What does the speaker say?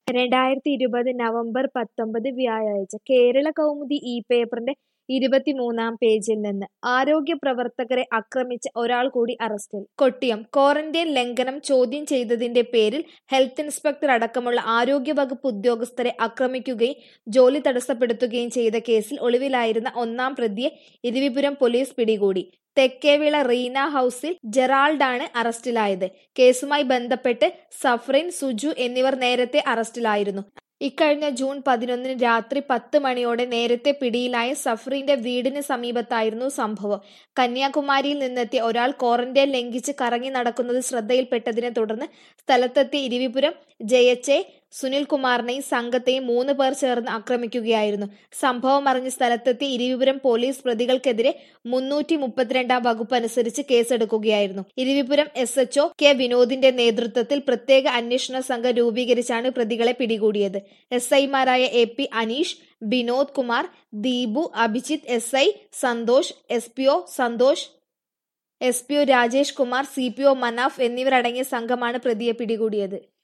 രണ്ടായിരത്തി ഇരുപത് നവംബർ പത്തൊമ്പത് വ്യാഴാഴ്ച കേരള കൗമുദി ഈ പേപ്പറിന്റെ ഇരുപത്തിമൂന്നാം പേജിൽ നിന്ന് ആരോഗ്യ പ്രവർത്തകരെ ആക്രമിച്ച ഒരാൾ കൂടി അറസ്റ്റിൽ കൊട്ടിയം ക്വാറന്റൈൻ ലംഘനം ചോദ്യം ചെയ്തതിന്റെ പേരിൽ ഹെൽത്ത് ഇൻസ്പെക്ടർ അടക്കമുള്ള ആരോഗ്യവകുപ്പ് ഉദ്യോഗസ്ഥരെ ആക്രമിക്കുകയും ജോലി തടസ്സപ്പെടുത്തുകയും ചെയ്ത കേസിൽ ഒളിവിലായിരുന്ന ഒന്നാം പ്രതിയെ ഇരവിപുരം പോലീസ് പിടികൂടി തെക്കേവിള റീന ഹൌസിൽ ജെറാൾഡാണ് അറസ്റ്റിലായത് കേസുമായി ബന്ധപ്പെട്ട് സഫ്രിൻ സുജു എന്നിവർ നേരത്തെ അറസ്റ്റിലായിരുന്നു ഇക്കഴിഞ്ഞ ജൂൺ പതിനൊന്നിന് രാത്രി പത്ത് മണിയോടെ നേരത്തെ പിടിയിലായ സഫ്രീന്റെ വീടിന് സമീപത്തായിരുന്നു സംഭവം കന്യാകുമാരിയിൽ നിന്നെത്തിയ ഒരാൾ ക്വാറന്റൈൻ ലംഘിച്ച് കറങ്ങി നടക്കുന്നത് ശ്രദ്ധയിൽപ്പെട്ടതിനെ തുടർന്ന് സ്ഥലത്തെത്തിയ ഇരിവിപുരം ജയച്ചെ സുനിൽകുമാറിനെയും സംഘത്തെയും മൂന്ന് പേർ ചേർന്ന് ആക്രമിക്കുകയായിരുന്നു സംഭവം അറിഞ്ഞ് സ്ഥലത്തെത്തിയ ഇരിവിപുരം പോലീസ് പ്രതികൾക്കെതിരെ മുന്നൂറ്റി മുപ്പത്തിരണ്ടാം വകുപ്പ് അനുസരിച്ച് കേസെടുക്കുകയായിരുന്നു ഇരിവിപുരം എസ് എച്ച്ഒ കെ വിനോദിന്റെ നേതൃത്വത്തിൽ പ്രത്യേക അന്വേഷണ സംഘം രൂപീകരിച്ചാണ് പ്രതികളെ പിടികൂടിയത് എസ് ഐമാരായ A P Aneesh Binod Kumar Deepu Abhijith S I Santhosh S P O Santhosh S P O Rajesh Kumar C P O Manaf എന്നിവരടങ്ങിയ സംഘമാണ് പ്രതിയെ പിടികൂടിയത്